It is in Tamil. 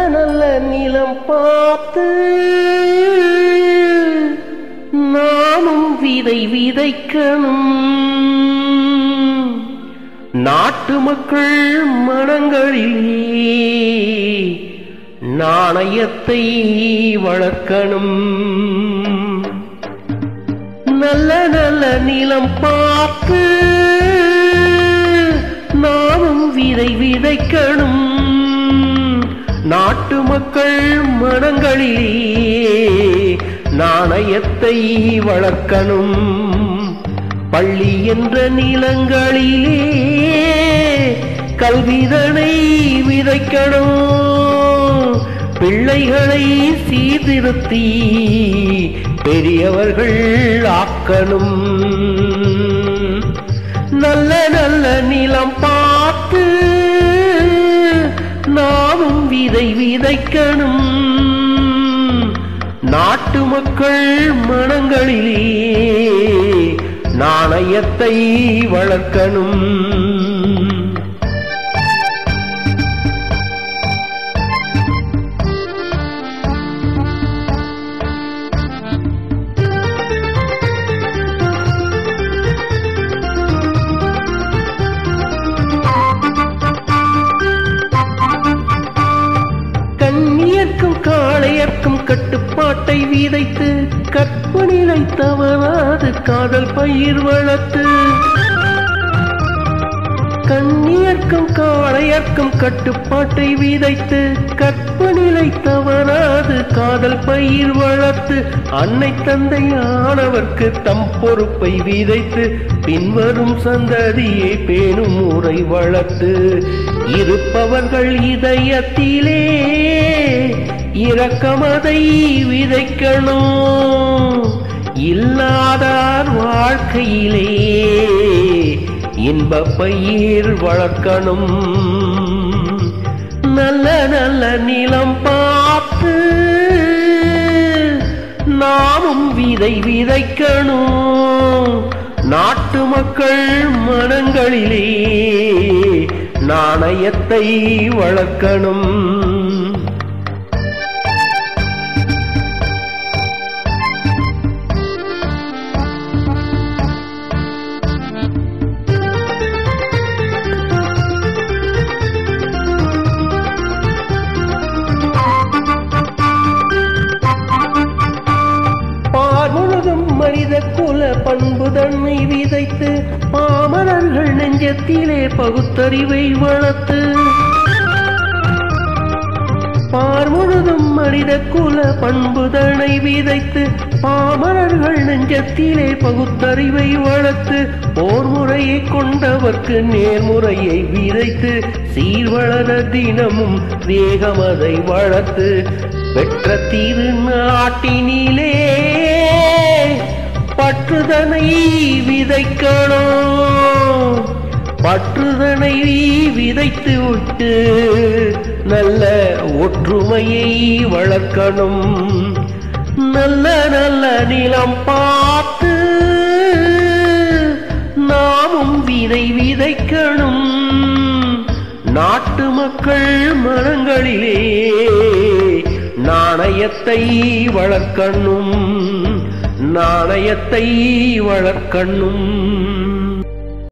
நல்ல நிலம் பார்த்து நானும் விதை விதைக்கணும் நாட்டு மக்கள் மனங்களிலே நாணயத்தை வளர்க்கணும் நல்ல நல்ல நிலம் பார்த்து நானும் விதை விதைக்கணும் நாட்டு மக்கள் மனங்களிலே நாணயத்தை வளர்க்கணும் பள்ளி என்ற நிலங்களிலே கல்விதனை விதைக்கணும் பிள்ளைகளை சீர்திருத்தி பெரியவர்கள் ஆக்கணும் நல்ல நல்ல நிலம் பார்த்து நாமும் விதை விதைக்கணும் நாட்டு மக்கள் மனங்களிலே நாணயத்தை வளர்க்கணும் கண்ணியர்க்கும் காளையர்க்கும் கட்டுப்பாட்டை விதைத்து கற்பனிலை தவறாது காதல் பயிர் வளர்த்து கண்ணியர்க்கும் காளையர்க்கும் கட்டுப்பாட்டை விதைத்து கற்பனிலை தவறாது காதல் பயிர் வளர்த்து அன்னை தந்தை ஆனவர்க்கு தம் பொறுப்பை விதைத்து பின்வரும் சந்ததியை பேணும் முறை வளர்த்து இருப்பவர்கள் இதயத்திலே இரக்கமதை விதைக்கணும் இல்லாதார் வாழ்க்கையிலே இன்ப பயிர் வளர்க்கணும் நல்ல நல்ல நிலம் பார்த்து நாமும் விதை விதைக்கணும் நாட்டு மக்கள் மனங்களிலே நாணயத்தை வளர்க்கணும் பார் முழுதும் மனித குல பண்பு தன்னை விதைத்து பாமரர்கள் நெஞ்சத்திலே பகுத்தறிவை வளர்த்து பார் முழுதும் மனித குல பண்புதனை விதைத்து பாமரர்கள் நெஞ்சத்திலே பகுத்தறிவை வளர்த்து போர் முறையை கொண்டவர்க்கு நேர்முறையை விதைத்து சீர்வளர தினமும் வேகமதை வளர்த்து பெற்ற திரு நாட்டினிலே பற்றுதனை விதைக்கணும் பற்றுதனை விதைத்து விட்டு நல்ல ஒற்றுமையை வளர்க்கணும் நல்ல நல்ல நிலம் பார்த்து நாமும் விதை விதைக்கணும் நாட்டு மக்கள் மனங்களிலே நாணயத்தை வளர்க்கணும் நாணயத்தை வளர்க்கணும்